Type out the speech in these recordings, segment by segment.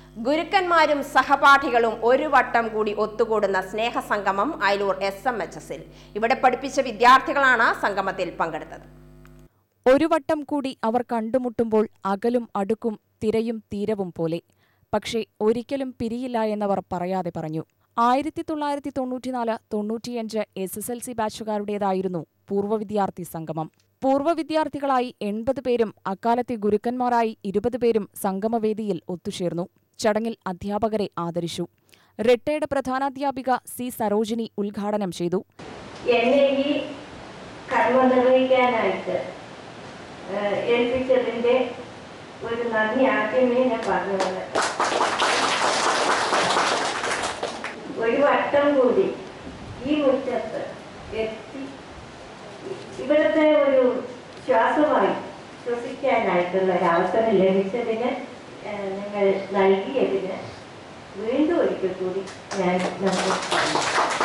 ഗുരുക്കന്മാരും സഹപാഠികളും ഒരു വട്ടം കൂടി ഒത്തുകൂടുന്ന സ്നേഹസംഗമം അയലൂർ എസ് എം എച്ച് എസിൽ ഇവിടെ പഠിപ്പിച്ച വിദ്യാർത്ഥികളാണ് സംഗമത്തിൽ പങ്കെടുത്തത് ഒരു വട്ടം കൂടി അവർ കണ്ടുമുട്ടുമ്പോൾ അകലും അടുക്കും തിരയും തീരവും പോലെ പക്ഷേ ഒരിക്കലും പിരിയില്ല എന്നവർ പറയാതെ പറഞ്ഞു ആയിരത്തി തൊള്ളായിരത്തി തൊണ്ണൂറ്റിനാല് തൊണ്ണൂറ്റിയഞ്ച് എസ് എസ് എൽ സി ബാച്ചുകാരുടേതായിരുന്നു പൂർവ്വ വിദ്യാർത്ഥി സംഗമം പൂർവ്വ വിദ്യാർത്ഥികളായി എൺപത് പേരും അക്കാലത്തെ ഗുരുക്കന്മാരായി ഇരുപത് പേരും സംഗമവേദിയിൽ ഒത്തുചേർന്നു ചടങ്ങിൽ അധ്യാപകരെ ആദരിച്ചു റിട്ടയർഡ് പ്രധാനാധ്യാപിക സി സരോജിനി ഉദ്ഘാടനം ചെയ്തു എന്നെ ഈ കർമ്മ നിർവഹിക്കാനായിട്ട് ഏഹ്, ഏൽപ്പിച്ചതിന്റെ ഒരു നന്ദി ആദ്യമേ ഞാൻ പറഞ്ഞത് ഒരു വട്ടം കൂടി ഈ മുറ്റത്ത് എത്തി ഇവിടുത്തെ ഒരു ശ്വാസമായി ശ്വസിക്കാനായിട്ടുള്ള ഒരു അവസരം ലഭിച്ചതിന് ഏഹ്, നിങ്ങൾ നൽകിയതിന് വീണ്ടും ഒരിക്കൽ കൂടി ഞാൻ നന്ദി പറയുന്നു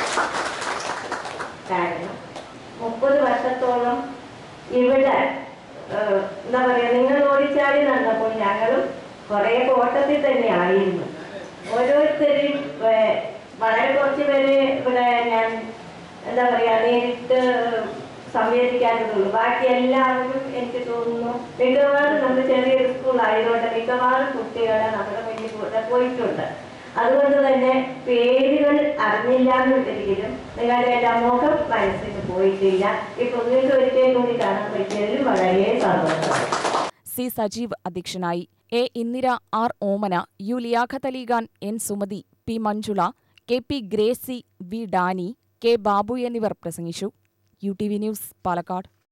കാരണം മുപ്പത് വർഷത്തോളം ഇവിടെ ഏഹ്, എന്താ പറയാ നിങ്ങൾ ഓടിച്ചാടി നടന്നപ്പോൾ ഞങ്ങളും കുറെ ഓട്ടത്തിൽ തന്നെ ആയിരുന്നു ഓരോരുത്തരും ഏഹ്, വളരെ കുറച്ച് പേര് ഇവിടെ ഞാൻ എന്താ പറയാ നേരിട്ട് സംവേദിക്കാനുള്ളൂ ബാക്കി എല്ലാവരും എനിക്ക് തോന്നുന്നു മിക്കവാറും നമ്മൾ ചെറിയൊരു സ്കൂൾ ആയതുകൊണ്ട് മിക്കവാറും കുട്ടികളെ നമ്മുടെ മുന്നിൽ കൂടെ പോയിട്ടുണ്ട് അതുകൊണ്ട് തന്നെ പേരുകൾ അറിഞ്ഞില്ല എന്നുണ്ടെങ്കിലും നിങ്ങളുടെ എല്ലാം മുഖം മനസ്സിന് പോയിട്ടില്ല ഇപ്പൊ നിങ്ങൾക്ക് ഒരിക്കലും കൂടി കാണാൻ പറ്റിയതിൽ വളരെ സന്തോഷം സി സജീവ് അധ്യക്ഷനായി A Indira R Omana U Liaquat Ali Khan N Sumathi P Manjula K P Gracy V Danny K Babu എന്നിവർ പ്രസംഗിച്ചു U T V news Palakkad